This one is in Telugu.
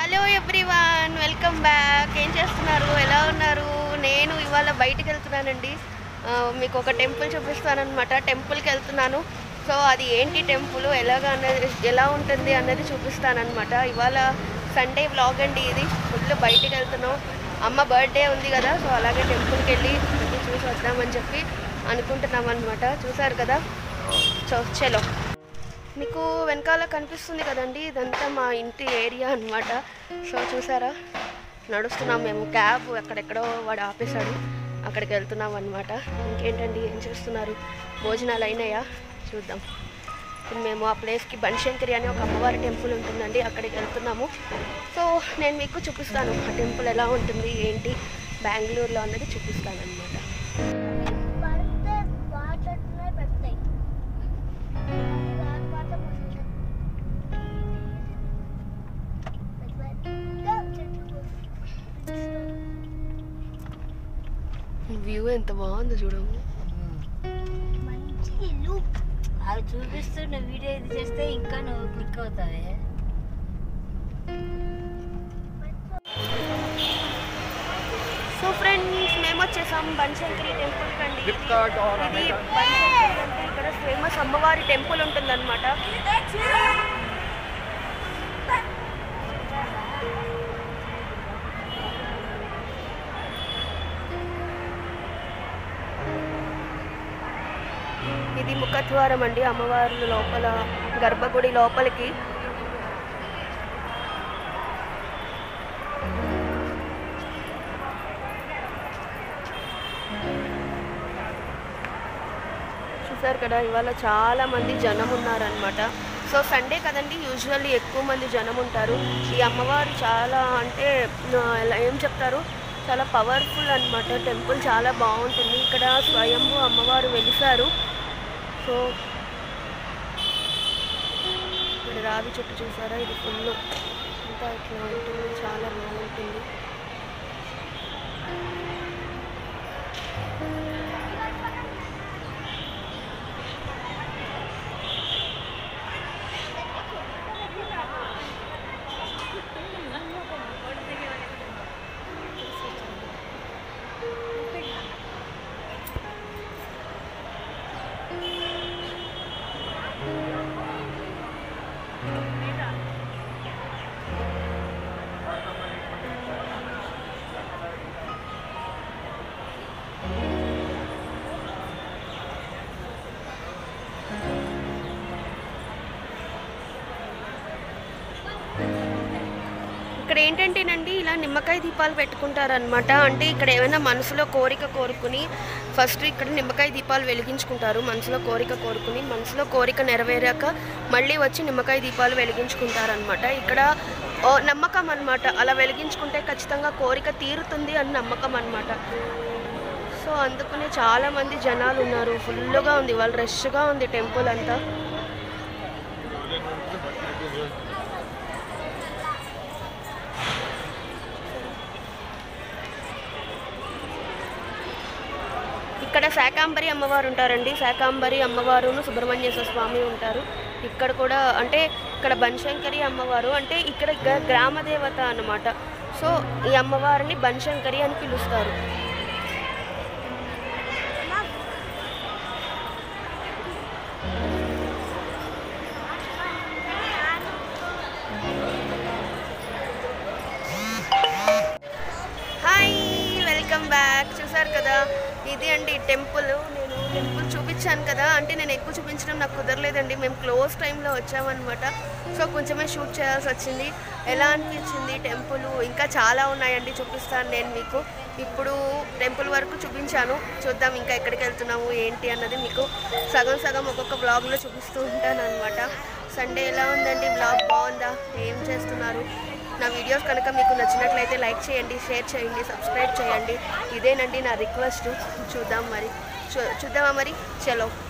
హలో ఎవ్రీవన్ వెల్కమ్ బ్యాక్ ఏం చేస్తున్నారు ఎలా ఉన్నారు నేను ఇవాళ బయటికి వెళ్తున్నానండి ఆ, మీకు ఒక టెంపుల్ చూపిస్తానమాట టెంపుల్కి వెళ్తున్నాను సో అది ఏంటి టెంపుల్ ఎలాగ అన్నది ఎలా ఉంటుంది అన్నది చూపిస్తానమాట ఇవాళ సండే వ్లాగ్ అండి ఇది ఫుల్ బయటికి వెళ్తున్నాం అమ్మ బర్త్డే ఉంది కదా సో అలాగే టెంపుల్కి వెళ్ళి అన్నీ చూసి వద్దామని చెప్పి అనుకుంటున్నాం అనమాట చూసారు కదా సో చలో మీకు వెనకాల కనిపిస్తుంది కదండి ఇదంతా మా ఇంటి ఏరియా అన్నమాట సో చూసారా నడుస్తున్నాం మేము క్యాబ్ అక్కడెక్కడో వాడు ఆపేశాడు అక్కడికి వెళ్తున్నాం అనమాట ఇంకేంటండి ఏం చేస్తున్నారు భోజనాలు అయినాయా చూద్దాం ఇప్పుడు మేము ఆ ప్లేస్కి బనశంకరి అనే ఒక అమ్మవారి టెంపుల్ ఉంటుందండి అక్కడికి వెళ్తున్నాము సో నేను మీకు చూపిస్తాను ఆ టెంపుల్ ఎలా ఉంటుంది ఏంటి బెంగళూరులో అన్నది చూపిస్తాను అనమాట పడితే వాటర్నే పెడతాయి దాని పాట పుస్తకం. పెద్దగా చెట్లు వ్యూ ఎంత బాగుందో చూడము మంచి ఇల్లు అవి చూపిస్తున్న వీడియో ఇది చేస్తే ఇంకా నువ్వు క్లిక్ అవుతావే సో ఫ్రెండ్స్ మేము వచ్చేసాం బనశంకరి టెంపుల్ కండి ఇది ఇది బనశంకరి టెంపుల్ ఇక్కడ ఫేమస్ అమ్మవారి టెంపుల్ ఉంటుందన్నమాట ఇది ముఖద్వారం అండి అమ్మవారి లోపల గర్భగుడి లోపలికి చూసారు కదా ఇవాళ చాలా మంది జనం ఉన్నారనమాట సో సండే కదండి యూజువల్లీ ఎక్కువ మంది జనం ఉంటారు ఈ అమ్మవారు చాలా అంటే ఆ, ఎలా ఏం చెప్తారు చాలా పవర్ఫుల్ అన్నమాట టెంపుల్ చాలా బాగుంటుంది ఇక్కడ స్వయంభూ అమ్మవారు వెలిసారు సో ఇక్కడ రావి చెట్టు చూసారా ఇది ఫుల్ అంతా ఇట్లా ఉంటుంది చాలా బాగుంటుంది ఇక్కడ ఏంటంటేనండి ఇలా నిమ్మకాయ దీపాలు పెట్టుకుంటారనమాట అంటే ఇక్కడ ఏమైనా మనసులో కోరిక కోరుకుని ఫస్ట్ ఇక్కడ నిమ్మకాయ దీపాలు వెలిగించుకుంటారు మనసులో కోరిక కోరుకుని మనసులో కోరిక నెరవేరాక మళ్ళీ వచ్చి నిమ్మకాయ దీపాలు వెలిగించుకుంటారనమాట ఇక్కడ ఓ నమ్మకం అన్నమాట అలా వెలిగించుకుంటే ఖచ్చితంగా కోరిక తీరుతుంది అని నమ్మకం అన్నమాట సో అందుకనే చాలా మంది జనాలు ఉన్నారు ఫుల్గా ఉంది వాళ్ళు రష్గా ఉంది టెంపుల్ అంతా ఇక్కడ శాకాంబరి అమ్మవారు ఉంటారండి శాకాంబరి అమ్మవారును సుబ్రహ్మణ్యేశ్వర స్వామి ఉంటారు ఇక్కడ కూడా అంటే ఇక్కడ బనశంకరి అమ్మవారు అంటే ఇక్కడ గ- గ్రామ దేవత అన్నమాట సో ఈ అమ్మవారిని బనశంకరి అని పిలుస్తారు హాయ్ వెల్కమ్ బ్యాక్ చూసారు కదా ఇది అండి టెంపుల్ నేను టెంపుల్ చూపించాను కదా అంటే నేను ఎక్కువ చూపించడం నాకు కుదరలేదండి మేము క్లోజ్ టైంలో వచ్చామన్నమాట సో కొంచెమే షూట్ చేయాల్సి వచ్చింది ఎలా అనిపించింది టెంపుల్ ఇంకా చాలా ఉన్నాయండి చూపిస్తాను నేను మీకు ఇప్పుడు టెంపుల్ వరకు చూపించాను చూద్దాం ఇంకా ఎక్కడికి వెళ్తున్నాము ఏంటి అన్నది మీకు సగం సగం ఒక్కొక్క బ్లాగ్లో చూపిస్తూ ఉంటాను అనమాట సండే ఎలా ఉందండి బ్లాగ్ బాగుందా ఏం చేస్తున్నారు నా వీడియోస్ కనుక మీకు నచ్చినట్లయితే లైక్ చేయండి షేర్ చేయండి సబ్స్క్రైబ్ చేయండి ఇదేనండి నా రిక్వెస్ట్ చూద్దాం మరి చూ చూద్దామా మరి చలో